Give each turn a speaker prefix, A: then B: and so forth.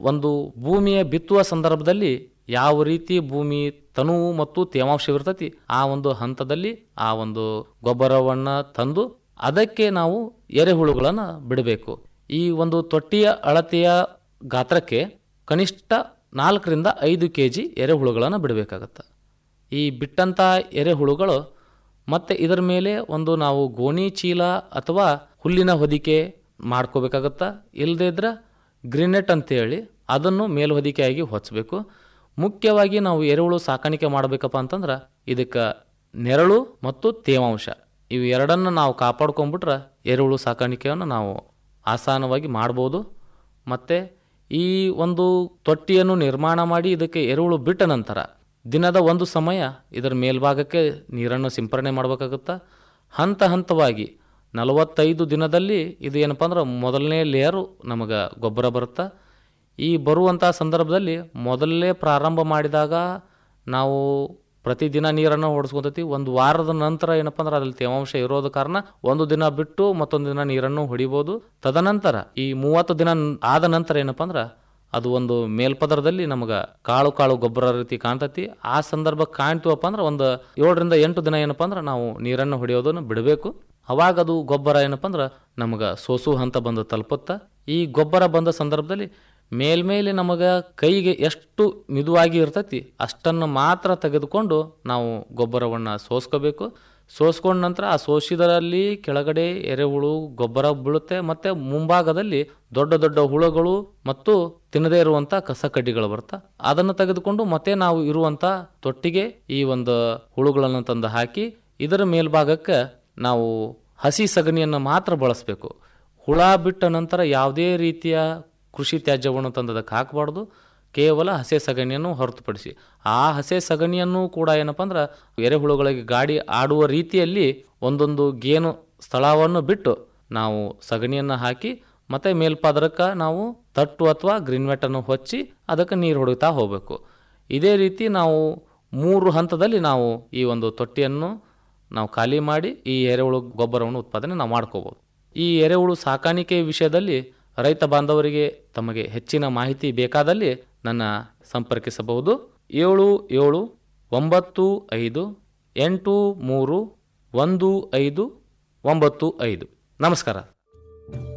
A: ಒಂದು ಭೂಮಿಯ ಬಿತ್ತುವ ಸಂದರ್ಭದಲ್ಲಿ ಯಾವ ರೀತಿ ಭೂಮಿ ತನುವು ಮತ್ತು ತೇವಾಂಶವಿರ್ತತಿ ಆ ಒಂದು ಹಂತದಲ್ಲಿ ಆ ಒಂದು ಗೊಬ್ಬರವನ್ನು ತಂದು ಅದಕ್ಕೆ ನಾವು ಎರೆಹುಳುಗಳನ್ನು ಬಿಡಬೇಕು ಈ ಒಂದು ತೊಟ್ಟಿಯ ಅಳತೆಯ ಗಾತ್ರಕ್ಕೆ ಕನಿಷ್ಠ ನಾಲ್ಕರಿಂದ ಐದು ಕೆ ಜಿ ಎರೆಹುಳುಗಳನ್ನು ಬಿಡಬೇಕಾಗತ್ತೆ ಈ ಬಿಟ್ಟಂಥ ಎರೆಹುಳುಗಳು ಮತ್ತು ಇದರ ಮೇಲೆ ಒಂದು ನಾವು ಗೋಣಿ ಚೀಲ ಅಥವಾ ಹುಲ್ಲಿನ ಹೊದಿಕೆ ಮಾಡ್ಕೋಬೇಕಾಗತ್ತಾ ಇಲ್ಲದೇ ಇದ್ರೆ ಗ್ರಿನೆಟ್ ಅಂತೇಳಿ ಅದನ್ನು ಮೇಲ್ಹೊದಿಕೆಯಾಗಿ ಹೊಚ್ಚಬೇಕು ಮುಖ್ಯವಾಗಿ ನಾವು ಎರೆಹುಳು ಸಾಕಾಣಿಕೆ ಮಾಡಬೇಕಪ್ಪ ಅಂತಂದ್ರೆ ಇದಕ್ಕೆ ನೆರಳು ಮತ್ತು ತೇವಾಂಶ ಇವು ಎರಡನ್ನು ನಾವು ಕಾಪಾಡ್ಕೊಂಡ್ಬಿಟ್ರೆ ಎರೆಹುಳು ಸಾಕಾಣಿಕೆಯನ್ನು ನಾವು ಆಸಾನವಾಗಿ ಮಾಡ್ಬೋದು ಮತ್ತು ಈ ಒಂದು ತೊಟ್ಟಿಯನ್ನು ನಿರ್ಮಾಣ ಮಾಡಿ ಇದಕ್ಕೆ ಎರೆಹುಳು ಬಿಟ್ಟ ನಂತರ ದಿನದ ಒಂದು ಸಮಯ ಇದರ ಮೇಲ್ಭಾಗಕ್ಕೆ ನೀರನ್ನು ಸಿಂಪರಣೆ ಮಾಡಬೇಕಾಗುತ್ತಾ ಹಂತ ಹಂತವಾಗಿ ನಲವತ್ತೈದು ದಿನದಲ್ಲಿ ಇದು ಏನಪ್ಪ ಅಂದ್ರೆ ಮೊದಲನೇ ಲೇಯರು ನಮಗೆ ಗೊಬ್ಬರ ಬರುತ್ತೆ ಈ ಬರುವಂಥ ಸಂದರ್ಭದಲ್ಲಿ ಮೊದಲನೇ ಪ್ರಾರಂಭ ಮಾಡಿದಾಗ ನಾವು ಪ್ರತಿದಿನ ನೀರನ್ನು ಹೊಡೆಸ್ಕೊತೈತಿ ಒಂದು ವಾರದ ನಂತರ ಏನಪ್ಪ ಅಂದ್ರೆ ಅದ್ರಲ್ಲಿ ತೇವಾಂಶ ಇರೋದ ಕಾರಣ ಒಂದು ದಿನ ಬಿಟ್ಟು ಮತ್ತೊಂದು ದಿನ ನೀರನ್ನು ಹೊಡಿಬೋದು ತದನಂತರ ಈ ಮೂವತ್ತು ದಿನ ಆದ ನಂತರ ಏನಪ್ಪ ಅಂದ್ರೆ ಅದು ಒಂದು ಮೇಲ್ಪದರದಲ್ಲಿ ನಮಗೆ ಕಾಳು ಕಾಳು ಗೊಬ್ಬರ ರೀತಿ ಕಾಣ್ತತಿ ಆ ಸಂದರ್ಭ ಕಾಣ್ತೀವಪ್ಪ ಅಂದ್ರೆ ಒಂದು ಏಳರಿಂದ ಎಂಟು ದಿನ ಏನಪ್ಪ ಅಂದ್ರೆ ನಾವು ನೀರನ್ನು ಹೊಡೆಯೋದನ್ನು ಬಿಡಬೇಕು ಅವಾಗ ಅದು ಗೊಬ್ಬರ ಏನಪ್ಪ ಅಂದ್ರೆ ನಮಗೆ ಸೋಸು ಹಂತ ಬಂದು ತಲುಪುತ್ತಾ ಈ ಗೊಬ್ಬರ ಬಂದ ಸಂದರ್ಭದಲ್ಲಿ ಮೇಲ್ಮೇಲೆ ನಮಗೆ ಕೈಗೆ ಎಷ್ಟು ಮಿದುವಾಗಿ ಇರ್ತೈತಿ ಅಷ್ಟನ್ನು ಮಾತ್ರ ತೆಗೆದುಕೊಂಡು ನಾವು ಗೊಬ್ಬರವನ್ನು ಸೋಸ್ಕೋಬೇಕು ಸೋಸ್ಕೊಂಡ ನಂತರ ಆ ಸೋಸಿದರಲ್ಲಿ ಕೆಳಗಡೆ ಎರೆಹುಳು ಗೊಬ್ಬರ ಬೀಳುತ್ತೆ ಮತ್ತು ಮುಂಭಾಗದಲ್ಲಿ ದೊಡ್ಡ ದೊಡ್ಡ ಹುಳುಗಳು ಮತ್ತು ತಿನ್ನದೇ ಇರುವಂಥ ಕಸ ಕಡ್ಡಿಗಳು ಬರ್ತಾ ಅದನ್ನು ತೆಗೆದುಕೊಂಡು ಮತ್ತೆ ನಾವು ಇರುವಂಥ ತೊಟ್ಟಿಗೆ ಈ ಒಂದು ಹುಳುಗಳನ್ನು ತಂದು ಹಾಕಿ ಇದರ ಮೇಲ್ಭಾಗಕ್ಕೆ ನಾವು ಹಸಿ ಸಗಣಿಯನ್ನು ಮಾತ್ರ ಬಳಸಬೇಕು ಹುಳ ಬಿಟ್ಟ ನಂತರ ಯಾವುದೇ ರೀತಿಯ ಕೃಷಿ ತ್ಯಾಜ್ಯವನ್ನು ತಂದು ಅದಕ್ಕೆ ಹಾಕಬಾರ್ದು ಕೇವಲ ಹಸೆ ಸಗಣಿಯನ್ನು ಹೊರತುಪಡಿಸಿ ಆ ಹಸೆ ಸಗಣಿಯನ್ನು ಕೂಡ ಏನಪ್ಪ ಅಂದ್ರೆ ಎರೆಹುಳುಗಳಿಗೆ ಗಾಡಿ ಆಡುವ ರೀತಿಯಲ್ಲಿ ಒಂದೊಂದು ಗೇನು ಸ್ಥಳವನ್ನು ಬಿಟ್ಟು ನಾವು ಸಗಣಿಯನ್ನು ಹಾಕಿ ಮತ್ತೆ ಮೇಲ್ಪಾದರಕ್ಕೆ ನಾವು ತಟ್ಟು ಅಥವಾ ಗ್ರೀನ್ವೆಟನ್ನು ಹೊಚ್ಚಿ ಅದಕ್ಕೆ ನೀರು ಹೊಡಿತಾ ಹೋಗಬೇಕು ಇದೇ ರೀತಿ ನಾವು ಮೂರು ಹಂತದಲ್ಲಿ ನಾವು ಈ ಒಂದು ತೊಟ್ಟಿಯನ್ನು ನಾವು ಖಾಲಿ ಮಾಡಿ ಈ ಎರೆಹುಳು ಗೊಬ್ಬರವನ್ನು ಉತ್ಪಾದನೆ ನಾವು ಮಾಡ್ಕೋಬೋದು ಈ ಎರೆಹುಳು ಸಾಕಾಣಿಕೆ ವಿಷಯದಲ್ಲಿ ರೈತ ಬಾಂಧವರಿಗೆ ತಮಗೆ ಹೆಚ್ಚಿನ ಮಾಹಿತಿ ಬೇಕಾದಲ್ಲಿ ನನ್ನ ಸಂಪರ್ಕಿಸಬಹುದು ಏಳು ಏಳು ಒಂಬತ್ತು ಐದು ಎಂಟು ಮೂರು ಒಂದು ಐದು ಒಂಬತ್ತು ಐದು ನಮಸ್ಕಾರ